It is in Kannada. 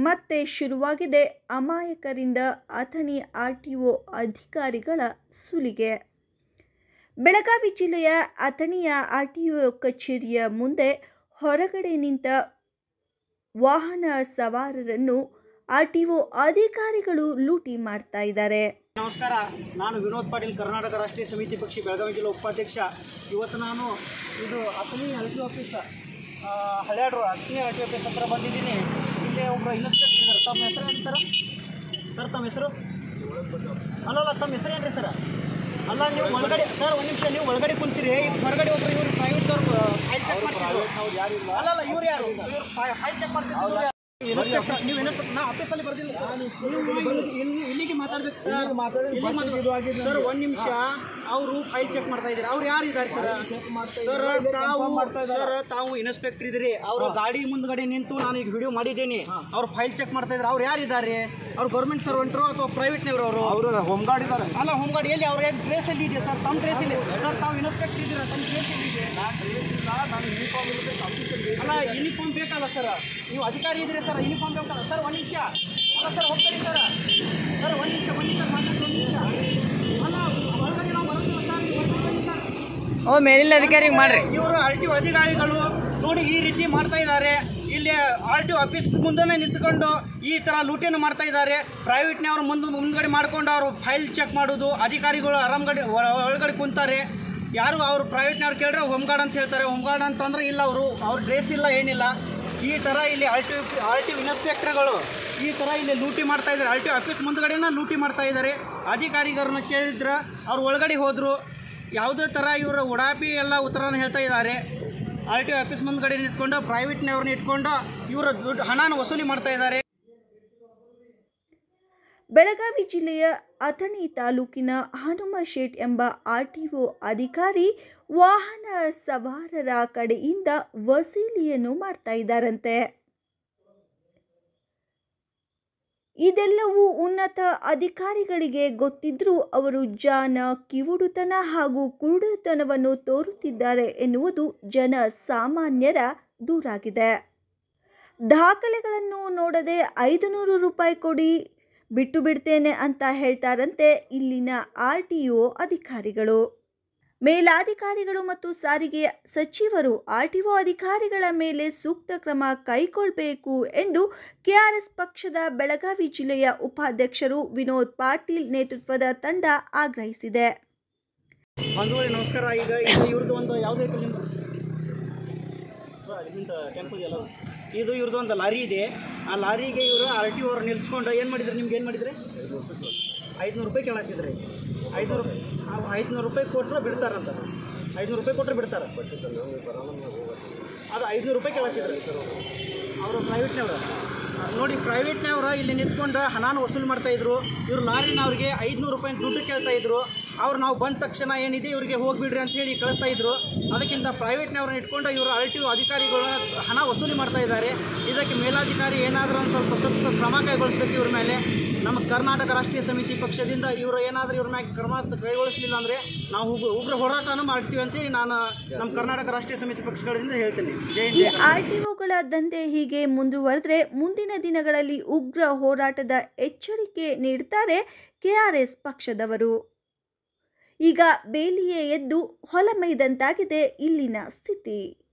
ಮತ್ತೆ ಶುರುವಾಗಿದೆ ಅಮಾಯಕರಿಂದ ಅಥಣಿ ಆರ್ ಟಿ ಒ ಅಧಿಕಾರಿಗಳ ಸುಲಿಗೆ ಬೆಳಗಾವಿ ಜಿಲ್ಲೆಯ ಅಥಣಿಯ ಆರ್ ಟಿ ಒ ಕಚೇರಿಯ ಮುಂದೆ ಹೊರಗಡೆ ನಿಂತ ವಾಹನ ಸವಾರರನ್ನು ಆರ್ ಟಿ ಒ ಅಧಿಕಾರಿಗಳು ಲೂಟಿ ಮಾಡ್ತಾ ಇದ್ದಾರೆ ನಮಸ್ಕಾರ ನಾನು ವಿನೋದ್ ಪಾಟೀಲ್ ಕರ್ನಾಟಕ ರಾಷ್ಟ್ರೀಯ ಸಮಿತಿ ಪಕ್ಷಿ ಬೆಳಗಾವಿ ಜಿಲ್ಲಾ ಉಪಾಧ್ಯಕ್ಷ ಇವತ್ತು ನಾನು ಇದು ಅತನಿ ಎಲ್ ಟಿ ಆಫೀಸ್ ಆ, ಹಳ್ಯಾಡ್ರು ಅತನಿ ಎಲ್ ಟಿ ಆಫೀಸ್ ಹತ್ರ ಬಂದಿದ್ದೀನಿ ಇಲ್ಲಿ ಒಬ್ಬರು ಇನ್ಸ್ಪೆಕ್ಟರ್ ಇದ್ದಾರೆ ತಮ್ಮ ಹೆಸರು ಏನು ಸರ್ ಸರ್ ತಮ್ಮ ಹೆಸರು ಅಲ್ಲಲ್ಲ ತಮ್ಮ ಹೆಸರು ಏನು ರೀ ಸರ್ ಅಲ್ಲ ನೀವು ಒಳಗಡೆ ಸರ್ ಒಂದು ನಿಮಿಷ ನೀವು ಒಳಗಡೆ ಕುಂತೀರಿ ಹೊರಗಡೆ ಒಬ್ಬರು ಇವರು ಪ್ರೈವೇಟ್ ಅವ್ರು ಫೈಲ್ ಚೆಕ್ ಮಾಡ್ತಿದ್ರು ಅಲ್ಲಲ್ಲ ಇವ್ರು ಯಾರು ಇವ್ರು ಫೈಲ್ ಚೆಕ್ ಮಾಡ್ತಿದ್ರು ಇನ್ಸ್ಪೆಕ್ಟರ್ ನೀವು ಇನ್ಸ್ಪೆಕ್ಟರ್ ನಾ ಆಫೀಸಲ್ಲಿ ಬರ್ದಿಲ್ಲ ಸರ್ ನೀವು ಇಲ್ಲಿ- ಇಲ್ಲಿ- ಇಲ್ಲಿಗೆ ಮಾತಾಡ್ಬೇಕು ಸರ್ ಇಲ್ಲಿಗೆ ಮಾತಾಡ್ಬೇಕು. ಸರ್ ಒಂದ್ ನಿಮಿಷ ಅವರು ಫೈಲ್ ಚೆಕ್ ಮಾಡ್ತಾ ಇದ್ದಾರೆ ಅವ್ರು ಯಾರು ಇದ್ದಾರೆ ಸರ್ ಸರ್ ತಾವು ಸರ್ ತಾವು ಇನ್ಸ್ಪೆಕ್ಟರ್ ಇದ್ರಿ ಅವ್ರ ಗಾಡಿ ಮುಂದ್ಗಡೆ ನಿಂತು ನಾನು ಈಗ ವಿಡಿಯೋ ಮಾಡಿದ್ದೀನಿ ಅವ್ರು ಫೈಲ್ ಚೆಕ್ ಮಾಡ್ತಾ ಇದ್ದಾರೆ ಅವ್ರು ಯಾರು ಇದ್ದಾರೆ ಅವ್ರು ಗೌರ್ಮೆಂಟ್ ಸರ್ವೆಂಟ್ರು ಅಥವಾ ಪ್ರೈವೇಟ್ನವರು ಅವರು ಅವರು ಹೋಮ್ ಗಾರ್ಡ್ ಇದ್ದಾರೆ ಅಲ್ಲ ಹೋಮ್ ಗಾರ್ಡ್ ಎಲ್ಲಿ ಅವ್ರ ಡ್ರೆಸ್ ಎಲ್ಲಿ ಇದೆ ಸರ್ ತಮ್ಮ ಡ್ರೆಸ್ ಇಲ್ಲಿ ಸರ್ ತಾವು ಇನ್ಸ್ಪೆಕ್ಟರ್ ಇದ್ದೀರಾ ತಮ್ಮ ಡ್ರೆಸ್ ಎಲ್ಲಿ ಇದೆ ಅಲ್ಲ ಯೂನಿಫಾರ್ಮ್ ಬೇಕಲ್ಲ ಸರ್ ನೀವು ಅಧಿಕಾರಿ ಇದ್ದೀರಿ ಸರ್ ಯೂನಿಫಾರ್ಮ್ ಬೇಕಲ್ಲ ಸರ್ ಒಂದು ನಿಮಿಷ ಅಲ್ಲ ಸರ್ ಹೋಗ್ತಾರೆ ಸರ್ ಸರ್ ಒಂದು ನಿಮಿಷ ಒಂದು ನಿಮಿಷ ಮಾತಾಡಿ ಒಂದು ನಿಮಿಷ ಅಲ್ಲ ಒಳಗಡೆ ನಾವು ಬರೋದಿಲ್ಲ ಸರ್ ನೀವು ಒಳಗಡೆ ಬನ್ನಿ ಸರ್ ಓ ಮೇಲಿನ ಅಧಿಕಾರಿಗೆ ಮಾಡ್ರಿ ಇವರು ಆರ್ ಟಿ ಅಧಿಕಾರಿಗಳು ನೋಡಿ ಈ ರೀತಿ ಮಾಡ್ತಾ ಇದ್ದಾರೆ ಇಲ್ಲಿ ಆರ್ ಟಿ ಆಫೀಸ್ ಮುಂದೆ ನಿಂತ್ಕೊಂಡು ಈ ಥರ ಲೂಟಿಯನ್ನು ಮಾಡ್ತಾ ಇದ್ದಾರೆ ಪ್ರೈವೇಟ್ನವ್ರು ಮುಂದೆ ಮುಂದ್ಗಡೆ ಮಾಡ್ಕೊಂಡು ಅವರು ಫೈಲ್ ಚೆಕ್ ಮಾಡೋದು ಅಧಿಕಾರಿಗಳು ಆರಾಮ್ಗಡೆ ಒಳ- ಒಳಗಡೆ ಕುಂತಾರೆ ಯಾರು ಅವರು ಪ್ರೈವೇಟ್ನವ್ರು ಕೇಳಿದ್ರೆ ಹೋಮ್ ಗಾರ್ಡ್ ಅಂತ ಹೇಳ್ತಾರೆ ಹೋಮ್ ಗಾರ್ಡ್ ಅಂತಂದ್ರೆ ಇಲ್ಲ ಅವರು ಅವ್ರ ಡ್ರೆಸ್ ಇಲ್ಲ ಏನಿಲ್ಲ ಈ ಥರ ಇಲ್ಲಿ ಆರ್ ಟಿ ಆರ್ ಟಿ ಇನ್ಸ್ಪೆಕ್ಟರ್ಗಳು ಈ ಥರ ಇಲ್ಲಿ ಲೂಟಿ ಮಾಡ್ತಾ ಇದ್ದಾರೆ ಆರ್ ಟಿ ಆಫೀಸ್ ಮುಂದ್ಗಡೆನ ಲೂಟಿ ಮಾಡ್ತಾ ಇದ್ದಾರೆ ಅಧಿಕಾರಿಗಳನ್ನ ಕೇಳಿದ್ರೆ ಅವ್ರು ಒಳಗಡೆ ಹೋದರು ಯಾವುದೇ ಥರ ಇವರು ಉಡಾಪಿ ಎಲ್ಲ ಉತ್ತರನ ಹೇಳ್ತಾ ಇದ್ದಾರೆ ಆರ್ ಟಿ ಆಫೀಸ್ ಮುಂದ್ಗಡೆ ನಿಂತ್ಕೊಂಡು ಪ್ರೈವೇಟ್ನವ್ರನ್ನ ಇಟ್ಕೊಂಡು ಇವರು ದುಡ್ಡು ಹಣನ ವಸೂಲಿ ಮಾಡ್ತಾ ಇದ್ದಾರೆ ಬೆಳಗಾವಿ ಜಿಲ್ಲೆಯ ಅಥಣಿ ತಾಲೂಕಿನ ಹನುಮಶೇಟ್ ಎಂಬ ಆರ್ ಟಿ ಒ ಅಧಿಕಾರಿ ವಾಹನ ಸವಾರರ ಕಡೆಯಿಂದ ವಸೂಲಿಯನ್ನು ಮಾಡ್ತಾ ಇದ್ದಾರಂತೆ ಇದೆಲ್ಲವೂ ಉನ್ನತ ಅಧಿಕಾರಿಗಳಿಗೆ ಗೊತ್ತಿದ್ರೂ ಅವರು ಜಾನ ಕಿವುಡುತನ ಹಾಗೂ ಕುರುಡುತನವನ್ನು ತೋರುತ್ತಿದ್ದಾರೆ ಎನ್ನುವುದು ಜನ ಸಾಮಾನ್ಯರ ದೂರಾಗಿದೆ ದಾಖಲೆಗಳನ್ನು ನೋಡದೆ ಐದು ನೂರು ರೂಪಾಯಿ ಕೊಡಿ ಬಿಟ್ಟು ಬಿಡ್ತೇನೆ ಅಂತ ಹೇಳ್ತಾರಂತೆ ಇಲ್ಲಿನ ಆರ್ ಟಿ ಒ ಅಧಿಕಾರಿಗಳು ಮೇಲಾಧಿಕಾರಿಗಳು ಮತ್ತು ಸಾರಿಗೆ ಸಚಿವರು ಆರ್ ಟಿ ಒ ಅಧಿಕಾರಿಗಳ ಮೇಲೆ ಸೂಕ್ತ ಕ್ರಮ ಕೈಗೊಳ್ಳಬೇಕು ಎಂದು ಕೆಆರ್ಎಸ್ ಪಕ್ಷದ ಬೆಳಗಾವಿ ಜಿಲ್ಲೆಯ ಉಪಾಧ್ಯಕ್ಷರು ವಿನೋದ್ ಪಾಟೀಲ್ ನೇತೃತ್ವದ ತಂಡ ಆಗ್ರಹಿಸಿದೆ ಬಂಧುಗಳೇ ನಮಸ್ಕಾರ ಈಗ ಇದು ಇವ್ರದ್ದು ಒಂದು ಯಾವುದೇ ನಿಮ್ಮದು ಟೆಂಪೋ ಇದೆಯಲ್ಲ ಅದು. ಇದು ಇವ್ರದ್ದು ಒಂದು ಲಾರಿ ಇದೆ ಆ ಲಾರಿಗೆ ಇವರು ಆರ್ ಟಿ ಅವ್ರು ನಿಲ್ಸ್ಕೊಂಡು ಏನು ಮಾಡಿದ್ರು ನಿಮ್ಗೆ ಏನು ಮಾಡಿದ್ರಿ ಐದುನೂರು ರೂಪಾಯಿ ಕೇಳತ್ತಿದ್ರಿ ಐದುನೂರು ಐದುನೂರು ರೂಪಾಯಿ ಕೊಟ್ಟರೆ ಬಿಡ್ತಾರಂತ ಐದುನೂರು ರೂಪಾಯಿ ಕೊಟ್ಟರೆ ಬಿಡ್ತಾರೆ ಅದು ಐದುನೂರು ರೂಪಾಯಿ ಕೇಳತ್ತಿದ್ರು ಅವರು ಪ್ರೈವೇಟ್ನವರು ನೋಡಿ ಪ್ರೈವೇಟ್ನವರು ಇಲ್ಲಿ ನಿಂತ್ಕೊಂಡು ಹಣನ ವಸೂಲು ಮಾಡ್ತಾ ಇದ್ರು ಇವರು ಲಾರಿನ ಅವ್ರಿಗೆ ಐದುನೂರು ರೂಪಾಯಿ ದುಡ್ಡು ಕೇಳ್ತಾ ಇದ್ರು ಅವ್ರು ನಾವು ಬಂದ ತಕ್ಷಣ ಏನಿದೆ ಇವರಿಗೆ ಹೋಗ್ಬಿಡ್ರಿ ಅಂತ ಹೇಳಿ ಕಳಿಸ್ತಾ ಇದ್ರು ಅದಕ್ಕಿಂತ ಪ್ರೈವೇಟ್ನವ್ರನ್ನ ಇಟ್ಕೊಂಡು ಇವರು ಆರ್ ಟಿ ಅಧಿಕಾರಿಗಳ ಹಣ ವಸೂಲಿ ಮಾಡ್ತಾ ಇದ್ದಾರೆ ಇದಕ್ಕೆ ಮೇಲಾಧಿಕಾರಿ ಏನಾದರೂ ಒಂದು ಸ್ವಲ್ಪ ಸೂಕ್ತ ಕ್ರಮ ಕೈಗೊಳಿಸ್ಬೇಕು ಇವ್ರ ಮೇಲೆ ನಮ್ಮ ಕರ್ನಾಟಕ ರಾಷ್ಟ್ರೀಯ ಸಮಿತಿ ಪಕ್ಷದಿಂದ ಇವರು ಏನಾದರೂ ಇವ್ರ ಮೇಲೆ ಕ್ರಮ ಕೈಗೊಳಿಸಲಿಲ್ಲ ಅಂದರೆ ನಾವು ಉಗ್ರ ಉಗ್ರ ಹೋರಾಟನೂ ಮಾಡ್ತೀವಿ ಅಂತೇಳಿ ನಾನು ನಮ್ಮ ಕರ್ನಾಟಕ ರಾಷ್ಟ್ರೀಯ ಸಮಿತಿ ಪಕ್ಷಗಳಿಂದ ಹೇಳ್ತೀನಿ ಜೈ ಹಿಂದ್, ಈ ಜೈ ಕರ್ನಾಟಕ. ಆರ್ ಟಿ ಒಗಳ ದಂಧೆ ಹೀಗೆ ಮುಂದುವರೆದ್ರೆ ಮುಂದಿನ ದಿನಗಳಲ್ಲಿ ಉಗ್ರ ಹೋರಾಟದ ಎಚ್ಚರಿಕೆ ನೀಡುತ್ತಾರೆ ಕೆಆರ್ಎಸ್ ಪಕ್ಷದವರು ಈಗ ಬೇಲಿಯೇ ಎದ್ದು ಹೊಲ ಮೈದಂತಾಗಿದೆ ಇಲ್ಲಿನ ಸ್ಥಿತಿ